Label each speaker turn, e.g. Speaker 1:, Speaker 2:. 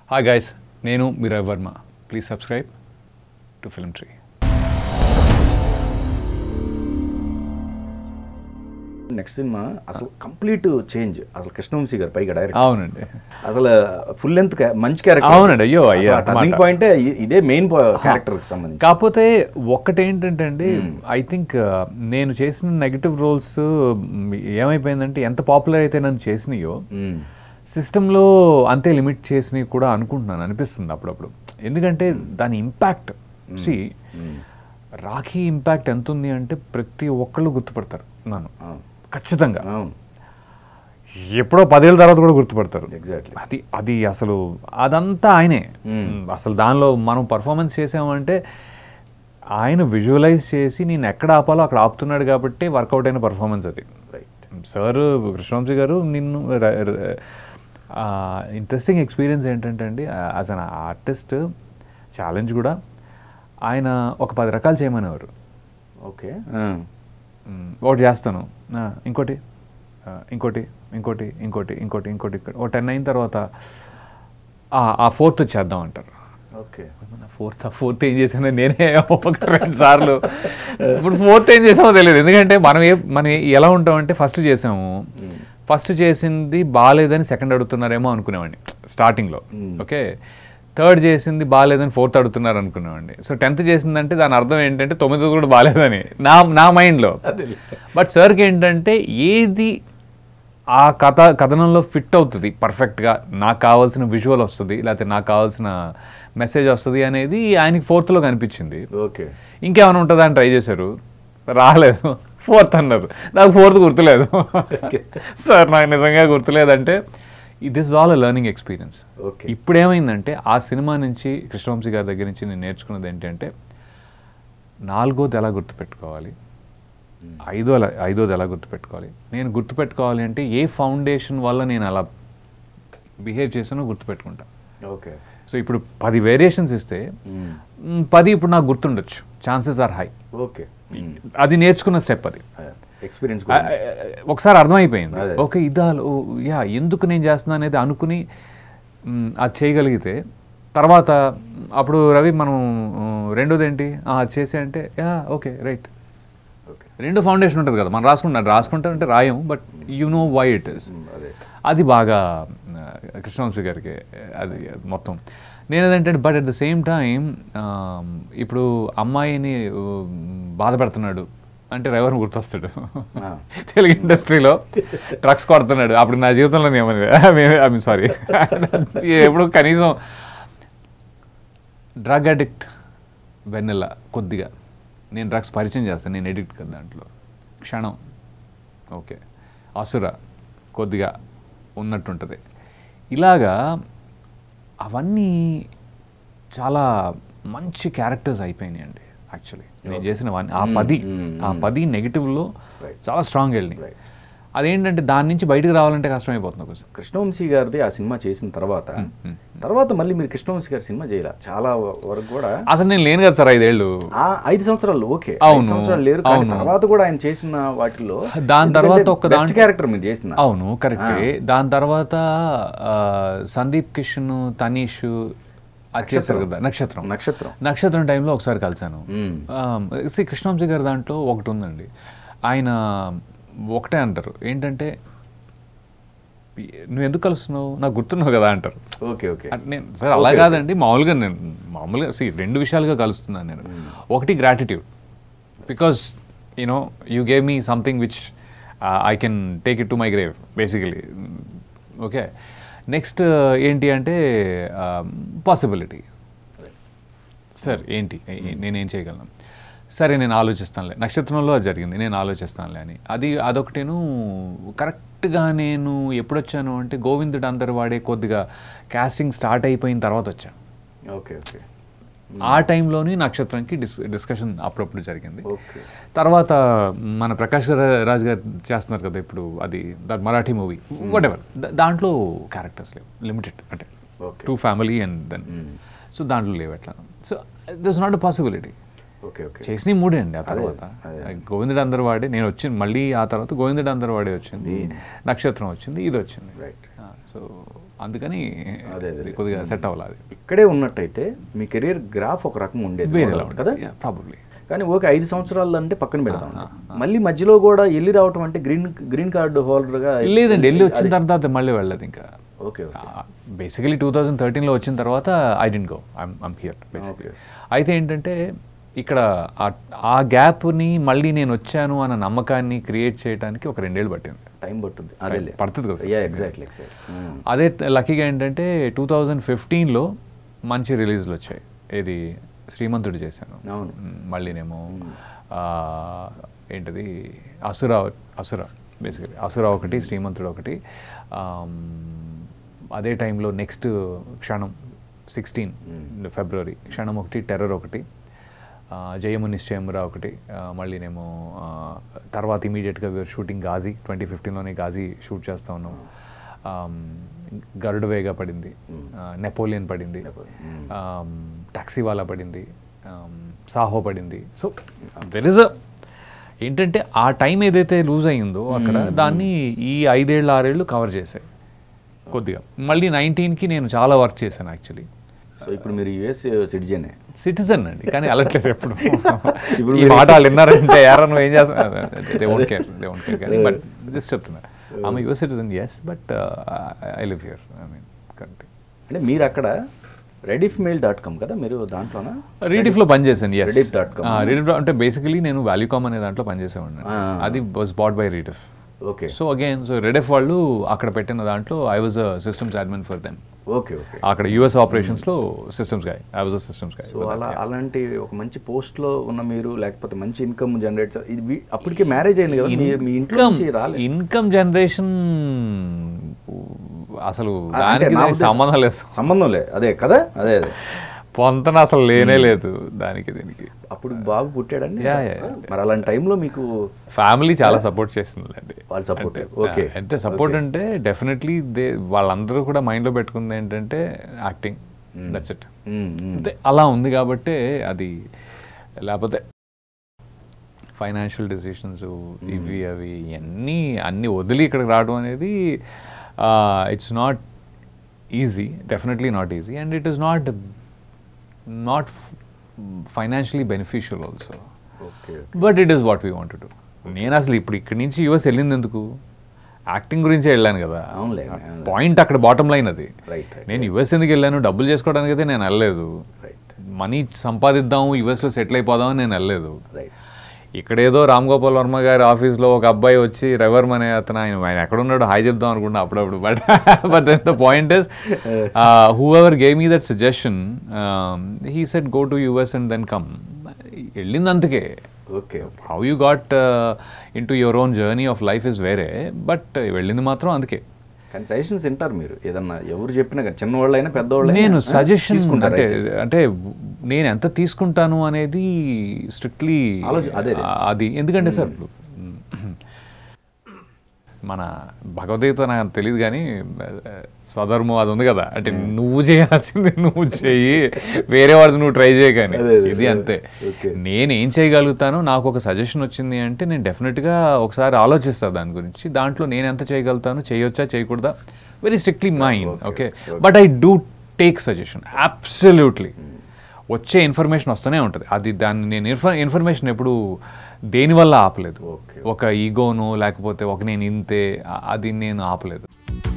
Speaker 1: Hi guys నేను Meera Varma please subscribe to film tree
Speaker 2: next cinema అసలు complete change అసలు కృష్ణవంశీ గారు పైగా డైరెక్ట్
Speaker 1: అవునండి
Speaker 2: అసలు ఫుల్ లెంత్ మంచి క్యారెక్టర్
Speaker 1: అవునండి, అయ్యో, అయ్యో,
Speaker 2: టర్నింగ్
Speaker 1: అన్నమాట.
Speaker 2: పాయింట్ ఇదే మెయిన్ క్యారెక్టర్ సంబంధించి
Speaker 1: కాకపోతే ఒక్కటేంటంటే అండి ఐ థింక్ నేను చేసిన నెగటివ్ రోల్స్ ఏమైపోయిందంటే ఎంత పాపులర్ అయితే నన్ను చేసినాయో
Speaker 2: మ్మ్.
Speaker 1: సిస్టంలో అంతే లిమిట్ చేసినవి కూడా అనుకుంటున్నాను అనిపిస్తుంది అప్పుడప్పుడు ఎందుకంటే దాని ఇంపాక్ట్ సి రాఖీ ఇంపాక్ట్ ఎంత ఉంది అంటే ప్రతి ఒక్కళ్ళు గుర్తుపడతారు నన్ను
Speaker 2: అవును
Speaker 1: ఖచ్చితంగా
Speaker 2: అవును
Speaker 1: ఎప్పుడో పదేళ్ళ తర్వాత కూడా గుర్తుపడతారు
Speaker 2: ఎగ్జాక్ట్లీ
Speaker 1: అది అది అసలు అదంతా ఆయనే
Speaker 2: Hmm.
Speaker 1: అసలు దానిలో మనం పర్ఫార్మెన్స్ చేసామంటే ఆయన విజువలైజ్ చేసి నేను ఎక్కడ ఆపాలో అక్కడ ఆపుతున్నాడు కాబట్టి వర్కౌట్ అయిన పర్ఫార్మెన్స్ అది
Speaker 2: రైట్
Speaker 1: సార్ కృష్ణవంశీ గారు నిన్ను ఇంట్రెస్టింగ్ ఎక్స్పీరియన్స్ ఏంటంటే అండి యాజ్ అన్ ఆర్టిస్ట్ ఛాలెంజ్ కూడా ఆయన ఒక పది రకాలు చేయమనేవారు
Speaker 2: ఓకే
Speaker 1: మ్మ్. ఒకటి చేస్తాను ఆ, ఇంకోటి ఆ, ఇంకోటి ఇంకోటి ఇంకోటి ఇంకోటి ఇంకోటి ఇంకోటి ఓ టెన్ అయిన తర్వాత ఆ, ఆ ఫోర్త్ చేద్దాం అంటారు
Speaker 2: ఓకే
Speaker 1: ఫోర్త్ ఫోర్త్ ఏం చేశానో నేనే ఒకటి రెండు సార్లు ఇప్పుడు ఫోర్త్ ఏం చేసామో తెలియదు ఎందుకంటే మనం ఏ మనం ఏ- ఎలా ఉంటామంటే ఫస్ట్ చేసాము ఫస్ట్ చేసింది బాగాలేదని సెకండ్ అడుగుతున్నారేమో అనుకునేవాడిని స్టార్టింగ్లో ఓకే థర్డ్ చేసింది బాగాలేదని ఫోర్త్ అడుగుతున్నారు అనుకునేవాడిని సో టెన్త్ చేసిందంటే దాని అర్థం ఏంటంటే తొమ్మిది కూడా బాగాలేదని నా నా మైండ్లో బట్ సార్కి ఏంటంటే ఏది ఆ కథ కథనంలో ఫిట్ అవుతుంది పర్ఫెక్ట్గా నాకు కావాల్సిన విజువల్ వస్తుంది లేకపోతే నాకు కావాల్సిన మెసేజ్ వస్తుంది అనేది ఆయనకి ఫోర్త్లో కనిపించింది
Speaker 2: ఓకే
Speaker 1: ఇంకేమైనా ఉంటుందా అని ట్రై చేశారు రాలేదు ఫోర్త్ అన్నారు నాకు ఫోర్త్ గుర్తులేదు సార్ నాకు నిజంగా గుర్తులేదంటే this all uh learning experience
Speaker 2: okay
Speaker 1: ఇప్పుడు ఏమైందంటే ఆ సినిమా నుంచి కృష్ణవంశీ గారి దగ్గర నుంచి నేను నేర్చుకున్నది ఏంటంటే నాలుగోది ఎలా గుర్తుపెట్టుకోవాలి ఐదో ఎలా- ఐదోది ఎలా గుర్తుపెట్టుకోవాలి నేను గుర్తుపెట్టుకోవాలి అంటే ఏ ఫౌండేషన్ వల్ల నేను అలా బిహేవ్ చేసానో గుర్తుపెట్టుకుంటా
Speaker 2: ఓకే
Speaker 1: సో ఇప్పుడు పది వేరియేషన్స్ ఇస్తే మ్, పది ఇప్పుడు నాకు గుర్తుండొచ్చు ఛాన్సెస్ ఆర్ హై
Speaker 2: ఓకే
Speaker 1: అది నేర్చుకున్న స్టెప్ అది
Speaker 2: ఎక్స్పీరియన్స్
Speaker 1: ఆ, ఆ, ఒకసారి అర్థమైపోయింది
Speaker 2: అదే.
Speaker 1: ఓకే ఇదా ఓ, యా ఎందుకు నేను చేస్తున్నా అనేది అనుకుని మ్, అది చేయగలిగితే తర్వాత మ్, అప్పుడు రవి మనం మ్, రెండోది ఏంటి ఆ, అది చేసే అంటే యా ఓకే రైట్
Speaker 2: ఓకే
Speaker 1: రెండు ఫౌండేషన్ ఉంటుంది కదా మనం రాసుకుంటాం రాసుకుంటామంటే రాయం but you know why it is
Speaker 2: అదే
Speaker 1: అది బాగా ఆ, కృష్ణవంశీ గారికి అది మొత్తం నేను ఏంటంటే but at the same time ఇప్పుడు అమ్మాయిని ఆ, బాధ పెడుతున్నాడు అంటే డ్రైవర్ గుర్తొస్తాడు
Speaker 2: ఆ.
Speaker 1: తెలుగు ఇండస్ట్రీలో ట్రక్స్ కొడుతున్నాడు అప్పుడు నా జీవితంలో ఏమని ఐ మీన్ సారీ ఎప్పుడు కనీసం డ్రగ్ అడిక్ట్ వెన్నెల కొద్దిగా నేను డ్రగ్స్ పరిచయం చేస్తాను నేను ఎడిక్ట్ కదా దాంట్లో క్షణం ఓకే అసుర కొద్దిగా ఉన్నట్టుంటుంది ఇలాగా అవన్నీ చాలా మంచి క్యారెక్టర్స్ అయిపోయినాయి అండి యాక్చువల్లీ నేను చేసినవన్నీ ఆ పది ఆ పది నెగిటివ్లో
Speaker 2: Right.
Speaker 1: చాలా స్ట్రాంగ్ వెళ్ళినాయి
Speaker 2: Right.
Speaker 1: అదేంటంటే దాని నుంచి బయటకు రావాలంటే కష్టమైపోతుంది కొంచెం
Speaker 2: కృష్ణవంశీ గారిది ఆ సినిమా చేసిన తర్వాత తర్వాత మళ్ళీ మీరు కృష్ణవంశీ గారి సినిమా చేయాల చాలా వరకు కూడా
Speaker 1: అసలు నేను లేను కదా సార్ ఐదేళ్ళు
Speaker 2: ఆ ఐదు సంవత్సరాలు ఓకే
Speaker 1: అవును,
Speaker 2: ఐదు సంవత్సరాలు లేరు కానీ
Speaker 1: అవును.
Speaker 2: తర్వాత కూడా ఆయన చేసిన వాటిలో
Speaker 1: దాని తర్వాత ఒక
Speaker 2: బెస్ట్
Speaker 1: దాంట్లో-
Speaker 2: క్యారెక్టర్ మీరు చేసిన
Speaker 1: అవును కరెక్టే దాని తర్వాత ఆ, సందీప్ కిషన్ తనీష్ అది చేశారు కదా నక్షత్రం
Speaker 2: నక్షత్రం
Speaker 1: నక్షత్రం టైంలో ఒకసారి కలిశాను
Speaker 2: మ్మ్.
Speaker 1: శ్రీ కృష్ణవంశీ గారి దాంట్లో ఒకటి ఉందండి ఆయన ఒకటే అంటారు ఏంటంటే నువ్వు ఎందుకు కలుస్తున్నావు నాకు గుర్తున్నావు కదా అంటారు
Speaker 2: ఓకే ఓకే
Speaker 1: అంటే నేను సార్ అలా కాదండి మామూలుగా నేను మామూలుగా సి రెండు విషయాలుగా కలుస్తున్నాను నేను ఒకటి gratitude because you know you gave me something which I can take it to my grave basically okay next ఏంటి అంటే పాసిబిలిటీ సార్ ఏంటి ఏ- ఏ- నేనేం చేయగలను సరే నేను ఆలోచిస్తానులే నక్షత్రంలో అది జరిగింది నేను ఆలోచిస్తానులే అని అది అదొకటేను కరెక్ట్గా నేను ఎప్పుడు వచ్చాను అంటే గోవిందుడు అందరు వాడే కొద్దిగా కాస్టింగ్ స్టార్ట్ అయిపోయిన తర్వాత వచ్చాను
Speaker 2: ఓకే ఓకే
Speaker 1: ఆ టైంలోని నక్షత్రంకి డిస్ డిస్కషన్ అప్పుడప్పుడు జరిగింది
Speaker 2: ఓకే
Speaker 1: తర్వాత మన ప్రకాష్ రా- రాజ్ గారు చేస్తున్నారు కదా ఇప్పుడు అది the Marathi movie whatever దాంట్లో క్యారెక్టర్స్ లేవు లిమిటెడ్ అంటే
Speaker 2: okay
Speaker 1: two family and then so దాంట్లో లేవు ఎట్లా so this not uh possibility
Speaker 2: okay okay
Speaker 1: చేసిన మూడే అండి ఆ తర్వాత
Speaker 2: అదే.
Speaker 1: గోవిందుడు అందరు వాడే నేను వచ్చింది మళ్ళీ ఆ తర్వాత గోవిందుడు అందరు వాడే వచ్చింది నక్షత్రం వచ్చింది ఇది వచ్చింది
Speaker 2: రైట్
Speaker 1: సో అందుకని
Speaker 2: అదే, అదే.
Speaker 1: ఇది కొద్దిగా సెట్ అవ్వాలి అది
Speaker 2: ఇక్కడే ఉన్నట్టయితే మీ కెరీర్ గ్రాఫ్ ఒక రకం ఉండేది
Speaker 1: వేరేలా
Speaker 2: కదా
Speaker 1: ప్రాబబ్లీ
Speaker 2: కానీ ఓకే ఐదు సంవత్సరాలు అంటే పక్కన పెడతాం మళ్ళీ మధ్యలో కూడా వెళ్ళి రావటం అంటే గ్రీన్ గ్రీన్ కార్డు హోల్డర్గా
Speaker 1: లేదండి వెళ్ళి వచ్చిన తర్వాత మళ్ళీ వెళ్ళదు ఇంకా
Speaker 2: okay okay
Speaker 1: basically two thousand థర్టీన్లో వచ్చిన తర్వాత I didn't go I'm here basically అయితే ఏంటంటే ఇక్కడ ఆ- ఆ గ్యాప్ని మళ్ళీ నేను వచ్చాను అన్న నమ్మకాన్ని క్రియేట్ చేయడానికి ఒక రెండేళ్ళు పట్టింది
Speaker 2: టైం పడుతుంది అదే
Speaker 1: పడుతుంది కదా
Speaker 2: యా ఎగ్జాక్ట్లీ ఎగ్జాక్ట్
Speaker 1: అదే లక్కీగా ఏంటంటే టూ థౌజండ్ ఫిఫ్టీన్లో మంచి రిలీజ్లు వచ్చాయి ఇది శ్రీమంతుడు చేశాను
Speaker 2: అవును
Speaker 1: మ్, మళ్ళీనేమో ఆ, ఏంటది అసుర అసుర బేసికలీ అసుర ఒకటి శ్రీమంతుడు ఒకటి ఆమ్, అదే టైంలో నెక్స్ట్ క్షణం సిక్స్టీన్ ఫిబ్రవరి క్షణం ఒకటి టెర్రర్ ఒకటి ఆ, జయము నిశ్చయమురా ఒకటి ఆ, మళ్ళీనేమో ఆ, తర్వాత ఇమీడియట్గా వీఆర్ షూటింగ్ గాజీ ట్వంటీ ఫిఫ్టీన్లోనే గాజీ షూట్ చేస్తూ ఉన్నాం ఆమ్, గరుడ వేగా పడింది ఆ, నెపోలియన్ పడింది ఆమ్, టాక్సీ వాలా పడింది ఆమ్, సాహో పడింది సో దెర్ ఇస్ అ ఏంటంటే ఆ టైం ఏదైతే లూజ్ అయ్యిందో అక్కడ దాన్ని ఈ ఐదేళ్ళు ఆరేళ్ళు కవర్ చేశాయి కొద్దిగా మళ్ళీ నైన్టీన్కి నేను చాలా వర్క్ చేశాను యాక్చువల్లీ
Speaker 2: సో ఇప్పుడు మీరు యుఎస్ సిటిజనే
Speaker 1: సిటిజన్ అండి కానీ వెళ్ళట్లేదు ఎప్పుడు
Speaker 2: ఇప్పుడు
Speaker 1: ఈ మాట వాళ్ళు విన్నారంటే ఎవరో నువ్వు ఏం చేస్తున్నారు they won't care they won't care కానీ బట్ జస్ట్ చెప్తున్నా ఆమె US citizen yes but I live here I mean country
Speaker 2: అంటే మీరు అక్కడ రెడిఫ్ మెయిల్ డాట్ కామ్ కదా మీరు దాంట్లోనా
Speaker 1: రీడిఫ్లో పనిచేశాను ఎస్
Speaker 2: Rediff.com.
Speaker 1: రీడిఫ్ అంటే బేసికలీ నేను వాల్యూకామ్ అనే దాంట్లో పనిచేసేవాడిని
Speaker 2: Ah.
Speaker 1: అది was bought by Rediff
Speaker 2: okay
Speaker 1: so again so Rediff వాళ్ళు అక్కడ పెట్టిన దాంట్లో I was uh systems admin for them
Speaker 2: okay okay
Speaker 1: అక్కడ యూఎస్ ఆపరేషన్స్లో systems guy I was uh systems guy
Speaker 2: so అలా అలాంటి ఒక మంచి పోస్ట్ లో ఉన్న మీరు లేకపోతే మంచి ఇన్కమ్ జనరేట్ ఇది వీ- అప్పటికే మ్యారేజ్ అయింది కదా మీ మీ ఇంట్లో నుంచి రాలేదు
Speaker 1: ఇన్కమ్ జనరేషన్ అసలు
Speaker 2: అంటే
Speaker 1: దానికి
Speaker 2: నా
Speaker 1: దీనికి
Speaker 2: ఉద్దేశం-
Speaker 1: సంబంధం లేదు
Speaker 2: సంబంధం లేదు అదే కదా అదే అదే
Speaker 1: పొంతన అసలు లేనే లేదు దానికి దీనికి
Speaker 2: అప్పుడు బాబు పుట్టాడండి
Speaker 1: Yeah, yeah, yeah.
Speaker 2: మరి అలాంటి టైంలో మీకు
Speaker 1: ఫ్యామిలీ చాలా సపోర్ట్ చేస్తుందండి
Speaker 2: వాళ్ళు support,
Speaker 1: అంటే,
Speaker 2: okay.
Speaker 1: ఆ, అంటే సపోర్ట్ అంటే డెఫినెట్లీ దే వాళ్ళందరూ కూడా మైండ్లో పెట్టుకుంది ఏంటంటే acting that's it
Speaker 2: hmm, hmm.
Speaker 1: అంతే అలా ఉంది కాబట్టి అది లేకపోతే ఫైనాన్షియల్ డెసిషన్స్ ఇవి అవి ఇవన్నీ అన్నీ వదిలి ఇక్కడికి రావడం అనేది it's not easy definitely not easy and it is not not financially beneficial also
Speaker 2: okay
Speaker 1: but it is what we want to నేను అసలు ఇప్పుడు ఇక్కడి నుంచి యూఎస్ వెళ్ళింది ఎందుకు యాక్టింగ్ గురించే వెళ్ళాను కదా
Speaker 2: అవునులే, అవునులే.
Speaker 1: పాయింట్ అక్కడ బాటమ్ లైన్ అది
Speaker 2: రైట్ రైట్
Speaker 1: నేను యుఎస్ ఎందుకు వెళ్ళాను డబ్బులు చేసుకోవడానికి అయితే నేను వెళ్ళలేదు
Speaker 2: రైట్
Speaker 1: మనీ సంపాదిద్దాం యుఎస్లో సెటిల్ అయిపోదాం అని నేను వెళ్ళలేదు
Speaker 2: రైట్
Speaker 1: ఇక్కడేదో రామ్ గోపాల్ వర్మ గారి ఆఫీస్లో ఒక అబ్బాయి వచ్చి రవర్మ అనే అతను ఆయన ఆయన ఎక్కడున్నాడు హాయ్ చెప్దాం అనుకుంటా అప్పుడప్పుడు but but the point is whoever gave me that suggestion he said go to US and then come వెళ్ళింది అందుకే
Speaker 2: okay
Speaker 1: how you got into your own journey of life is వేరే but వెళ్ళింది మాత్రం అందుకే
Speaker 2: కానీ suggestions వింటారు మీరు ఏదన్నా ఎవరు చెప్పినా కానీ చిన్నవాళ్ళైనా పెద్దవాళ్ళైనా
Speaker 1: నేను
Speaker 2: ఆ,
Speaker 1: సజెషన్
Speaker 2: తీసుకుంటారు
Speaker 1: అంటే
Speaker 2: అయితే.
Speaker 1: అంటే నేను ఎంత తీసుకుంటాను అనేది స్ట్రిక్ట్లీ
Speaker 2: ఆలోచన- అదే, అదే.
Speaker 1: అది ఎందుకంటే సార్ మన భగవద్గీత నాకు తెలియదు కానీ స్వధర్మం అది ఉంది కదా అంటే నువ్వు చేయాల్సింది నువ్వు చెయ్యి వేరే వాడిది నువ్వు ట్రై చేయ కానీ
Speaker 2: అదే, అదే,
Speaker 1: ఇది
Speaker 2: అదే.
Speaker 1: అంతే
Speaker 2: ఓకే.
Speaker 1: నేను ఏం చేయగలుగుతానో నాకు ఒక సజెషన్ వచ్చింది అంటే నేను డెఫినెట్గా ఒకసారి ఆలోచిస్తాను దాని గురించి దాంట్లో నేను ఎంత చేయగలుగుతాను చేయొచ్చా చేయకూడదా very strictly mind okay but I do take suggestion absolutely వచ్చే ఇన్ఫర్మేషన్ వస్తూనే ఉంటుంది అది దాన్ని నేను ఇన్ఫ ఇన్ఫర్మేషన్ ఎప్పుడు దేనివల్ల ఆపలేదు
Speaker 2: Okay.
Speaker 1: ఒక ఈగోను లేకపోతే ఒక నేను ఇంతే ఆ- అది నేను ఆపలేదు